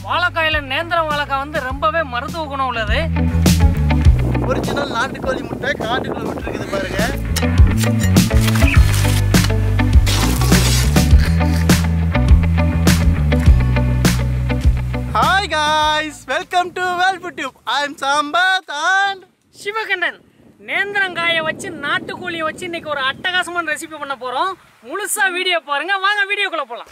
வாழைக்காயில நேந்திரம் வாழைக்காய் வந்து ரொம்பவே மருத்துவ குணம் உள்ளது ஒரிஜினல் நாட்டுக்கோழி முட்டை காட்டுக்குள்ள விட்டுருக்குது பாருங்க ஹாய் காய்ஸ் வெல்கம் டு வெல்பு tube I am Sampath and Sivakandan நேந்திரங்காயை வச்சு நாட்டுக்கோழியை வச்சு இன்னைக்கு ஒரு அட்டகாசமான ரெசிபி பண்ண போறோம் முழுசா வீடியோ பாருங்க வாங்க வீடியோக்குள்ள போலாம்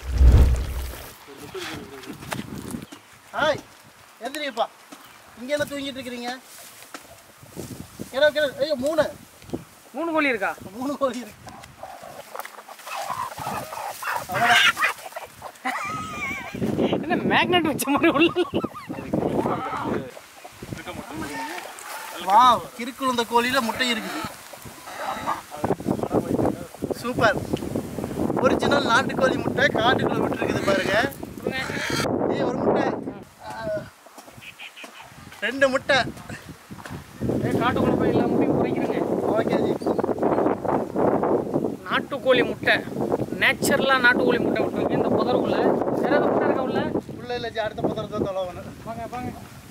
ஹாய் எந்திரிப்பா இங்கே என்ன தூங்கிட்டு இருக்கிறீங்க கிடோ கிடோ ஐயோ மூணு மூணு கோழி இருக்கா மூணு கோழி இருக்கு அவ்வளோதான் என்ன மேக்னெட் வச்ச மாதிரி உள்ள வா கிறுக்குழுந்த கோழியில் முட்டை இருக்குது சூப்பர் ஒரிஜினல் நாட்டுக்கோழி முட்டை காட்டுக்குள்ள விட்டுருக்குது பாருங்க ஏய் ஒரு முட்டை ஆ. ரெண்டு முட்டை காட்டுக்குள்ள போய் எல்லா முட்டையும் குறைக்கிறேங்க ஓகே ஜி நாட்டுக்கோழி முட்டை நேச்சுரலாக நாட்டுக்கோழி முட்டை விட்டுருக்கு இந்த புதருக்குள்ள வேற எதுவும் முட்டை இருக்கா உள்ள உள்ள இல்லை ஜி அடுத்த பத்திரத்தை தொலைவணும் வாங்க வாங்க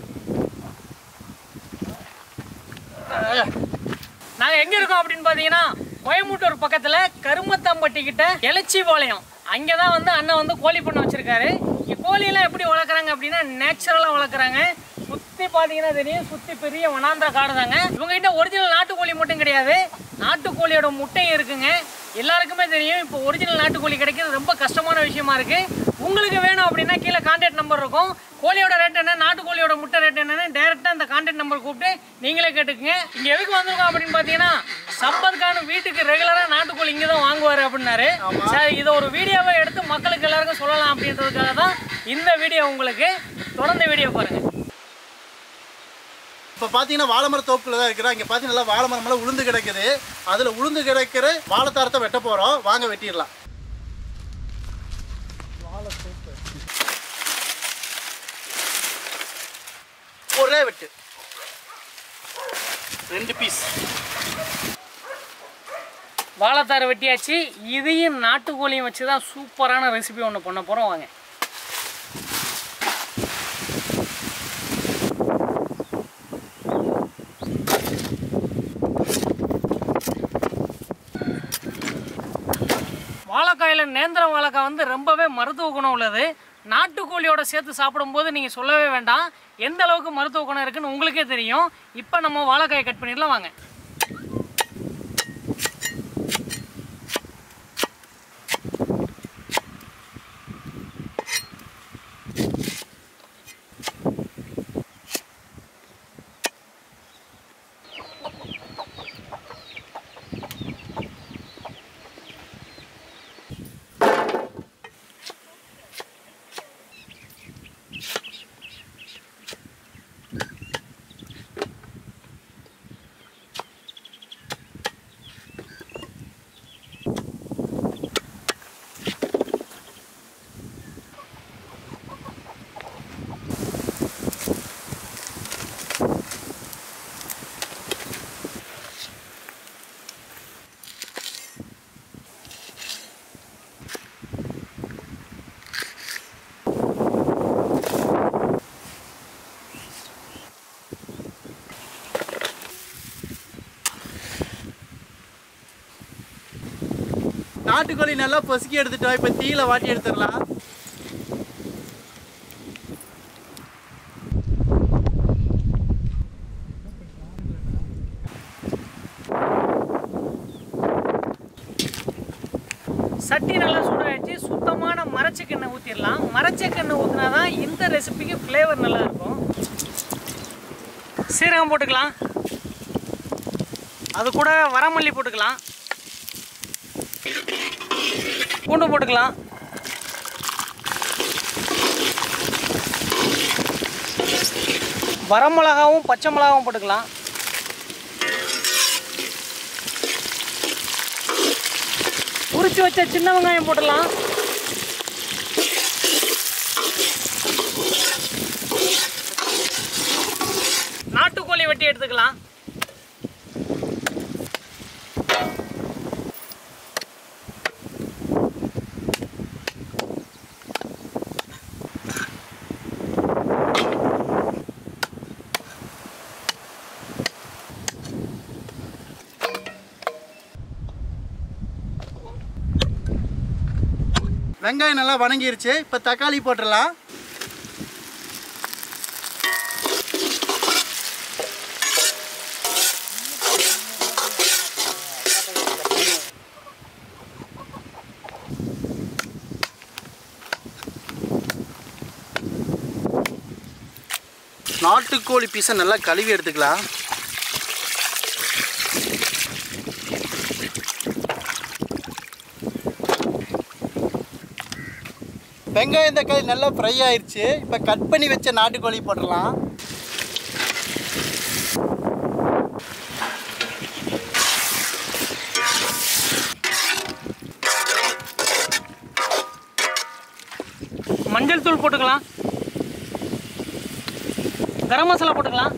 நாங்க எங்க இருக்கோம் அப்படின்னு பாத்தீங்கன்னா கோயம்புத்தூர் பக்கத்துல கருமத்தம்பட்டி கிட்ட எலச்சி பாளையம் அங்கதான் வந்து அண்ணன் வந்து கோழி பண்ண வச்சிருக்காரு இங்க கோழியெல்லாம் எப்படி வளர்க்குறாங்க அப்படின்னா நேச்சுரலா வளர்க்குறாங்க சுத்தி பாத்தீங்கன்னா தெரியும் சுத்தி பெரிய வனாந்திர காடு தாங்க இவங்க கிட்ட ஒரிஜினல் நாட்டுக்கோழி மட்டும் கிடையாது நாட்டுக்கோழியோட முட்டையும் இருக்குங்க எல்லாருக்குமே தெரியும் இப்போ ஒரிஜினல் நாட்டுக்கோழி கிடைக்கிறது ரொம்ப கஷ்டமான விஷயமா இருக்கு உங்களுக்கு வேணும் அப்படின்னா கீழே கான்டாக்ட் நம்பர் இருக்கும் கோழியோட ரேட் என்ன நாட்டுக்கோழியோட முட்டை ரேட் என்னன்னு டேரெக்டாக இந்த கான்டாக்ட் நம்பர் கூப்பிட்டு நீங்களே கேட்டுக்குங்க இங்கே எதுக்கு வந்திருக்கோம் அப்படின்னு பார்த்தீங்கன்னா சம்பத் கான் வீட்டுக்கு ரெகுலராக நாட்டுக்கோழி இங்கே தான் வாங்குவார் அப்படின்னாரு சரி இதை ஒரு வீடியோவை எடுத்து மக்களுக்கு எல்லாருக்கும் சொல்லலாம் அப்படின்றதுக்காக தான் இந்த வீடியோ உங்களுக்கு தொடர்ந்து வீடியோ பாருங்கள் இப்போ பார்த்தீங்கன்னா வாழை மர தோப்புல தான் இருக்கிறோம் இங்கே பார்த்தீங்கன்னா வாழை மரமெல்லாம் உளுந்து கிடக்குது அதில் உளுந்து கிடக்கிற வாழைத்தாரத்தை வெட்ட போகிறோம் வாங்க வெட்டிடலாம் ஒரே வெட்டு ரெண்டு பீஸ் வாழைத்தாரை வெட்டியாச்சு இதையும் நாட்டுக்கோழியும் வச்சு தான் சூப்பரான ரெசிபி ஒன்று பண்ண போகிறோம் வாங்க வாழைக்காயில நேந்திரம் வாழைக்காய் வந்து ரொம்பவே மருத்துவ குணம் உள்ளது நாட்டுக்கோழியோட சேர்த்து சாப்பிடும்போது நீங்கள் சொல்லவே வேண்டாம் எந்த அளவுக்கு மருத்துவ குணம் இருக்குன்னு உங்களுக்கே தெரியும் இப்போ நம்ம வாழைக்காயை கட் பண்ணிடலாம் வாங்க நாட்டுக்கோழி நல்லா பொசுக்கி எடுத்துட்டோம் இப்போ தீயில வாட்டி எடுத்துடலாம் சட்டி நல்லா சூடாயிடுச்சு சுத்தமான மரச்செக்கெண்ணெய் ஊற்றிடலாம் மரச்செக்கெண்ணெய் ஊற்றினா தான் இந்த ரெசிபிக்கு ஃப்ளேவர் நல்லா இருக்கும் சீரகம் போட்டுக்கலாம் அது கூட வரமல்லி போட்டுக்கலாம் பூண்டு போட்டுக்கலாம் வரமிளகாவும் பச்சை மிளகாவும் போட்டுக்கலாம் உரிச்சு வச்ச சின்ன வெங்காயம் போட்டுடலாம் நாட்டுக்கோழி வெட்டி எடுத்துக்கலாம் வெங்காயம் நல்லா வணங்கிருச்சு இப்போ தக்காளி போட்டுடலாம் நாட்டுக்கோழி பீஸை நல்லா கழுவி எடுத்துக்கலாம் வெங்காயம் தக்காளி நல்லா ஃப்ரை ஆயிருச்சு இப்போ கட் பண்ணி வச்ச நாட்டுக்கோழி போட்டுடலாம் மஞ்சள் தூள் போட்டுக்கலாம் கரம் மசாலா போட்டுக்கலாம்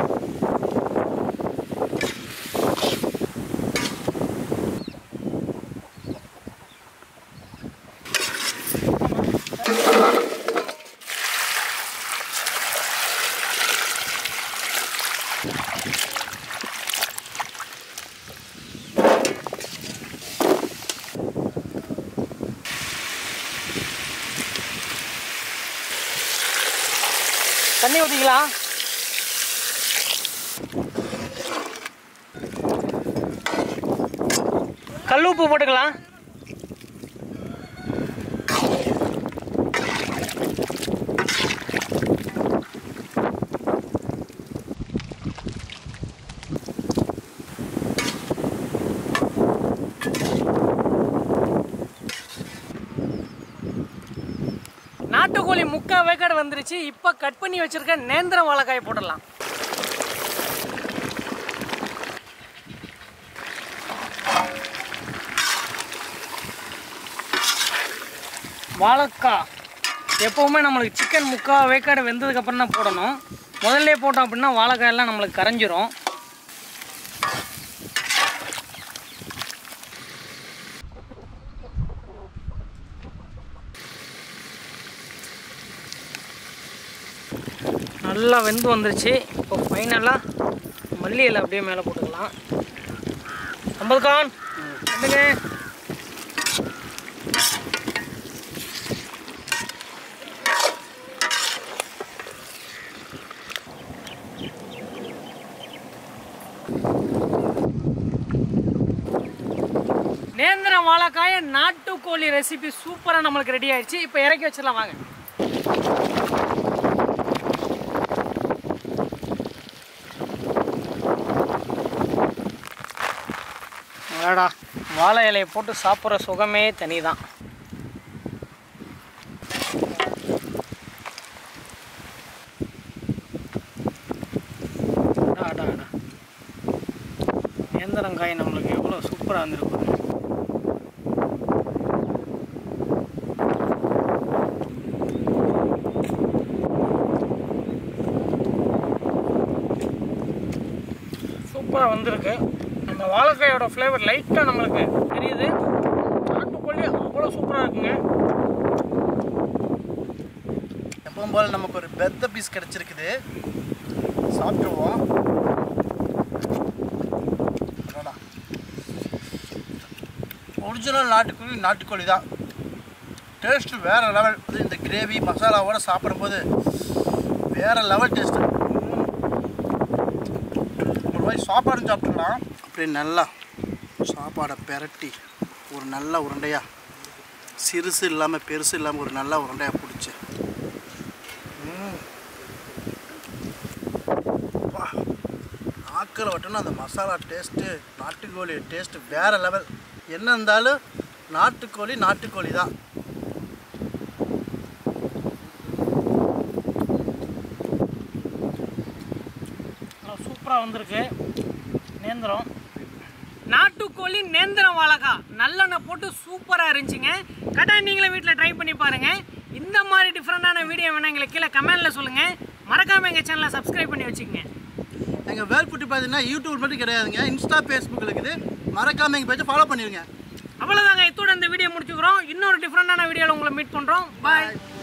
தண்ணி ஊற்றிக்கலாம் கல் உப்பு போட்டுக்கலாம் நாட்டுக்கோழி முக்கா வேக்காடு வந்துருச்சு இப்போ கட் பண்ணி வச்சிருக்க நேந்திரம் வாழைக்காய் போட்டுடலாம் வாழைக்காய் எப்போவுமே நம்மளுக்கு சிக்கன் முக்கா வேக்காடு வெந்ததுக்கு அப்புறம் தான் போடணும் முதல்ல போட்டோம் அப்படின்னா வாழைக்காயெல்லாம் நம்மளுக்கு கரைஞ்சிரும் நல்லா வெந்து வந்துருச்சு இப்போ ஃபைனலாக மல்லி இலை அப்படியே மேலே போட்டுக்கலாம் ஐம்பது கான் என்னங்க நேந்திரம் வாழைக்காய நாட்டுக்கோழி ரெசிபி சூப்பராக நம்மளுக்கு ரெடி ஆயிடுச்சு இப்போ இறக்கி வச்சிடலாம் வாங்க அடடா வாழை இலையை போட்டு சாப்பிட்ற சுகமே தனி தான் நேந்திரங்காய் நம்மளுக்கு எவ்வளோ சூப்பராக இருந்திருக்கு சூப்பராக வந்திருக்கு அந்த வாழைக்காயோட ஃப்ளேவர் லைட்டாக நம்மளுக்கு தெரியுது நாட்டுக்கோழி அவ்வளோ சூப்பராக இருக்குங்க எப்பவும் போல் நமக்கு ஒரு பெத்த பீஸ் கிடச்சிருக்குது சாப்பிட்ருவோம் ஒரிஜினல் நாட்டுக்கோழி நாட்டுக்கோழி தான் டேஸ்ட்டு வேறு லெவல் அது இந்த கிரேவி மசாலாவோட சாப்பிடும்போது வேறு லெவல் டேஸ்ட்டு ஒரு வாய் சாப்பாடு சாப்பிட்டுக்கலாம் அப்படியே நல்லா சாப்பாடை பெரட்டி ஒரு நல்ல உருண்டையாக சிறுசு இல்லாமல் பெருசு இல்லாமல் ஒரு நல்ல உருண்டையாக பிடிச்சி ஆக்கில் வட்டணும் அந்த மசாலா டேஸ்ட்டு நாட்டுக்கோழி டேஸ்ட்டு வேறு லெவல் என்ன இருந்தாலும் நாட்டுக்கோழி நாட்டுக்கோழி தான் சூப்பராக வந்திருக்கு நேந்திரம் நாட்டுக்கோழி நேந்திரம் வாழைக்காய் நல்லெண்ணெய் போட்டு சூப்பராக இருந்துச்சுங்க கட்டாயம் நீங்களும் வீட்டில் ட்ரை பண்ணி பாருங்கள் இந்த மாதிரி டிஃப்ரெண்டான வீடியோ வேணால் எங்களுக்கு கீழே கமெண்டில் சொல்லுங்கள் மறக்காமல் எங்கள் சேனலை சப்ஸ்கிரைப் பண்ணி வச்சுக்கோங்க எங்கள் வேல்புட்டி பார்த்தீங்கன்னா யூடியூப் மட்டும் கிடையாதுங்க இன்ஸ்டா ஃபேஸ்புக் இருக்குது மறக்காமல் எங்கள் பேஜை ஃபாலோ பண்ணிடுங்க அவ்வளோதாங்க இத்தோட இந்த வீடியோ முடிச்சுக்கிறோம் இன்னொரு டிஃப்ரெண்டான வீடியோவில் உங்களை மீட் பண்ணுறோம் பாய்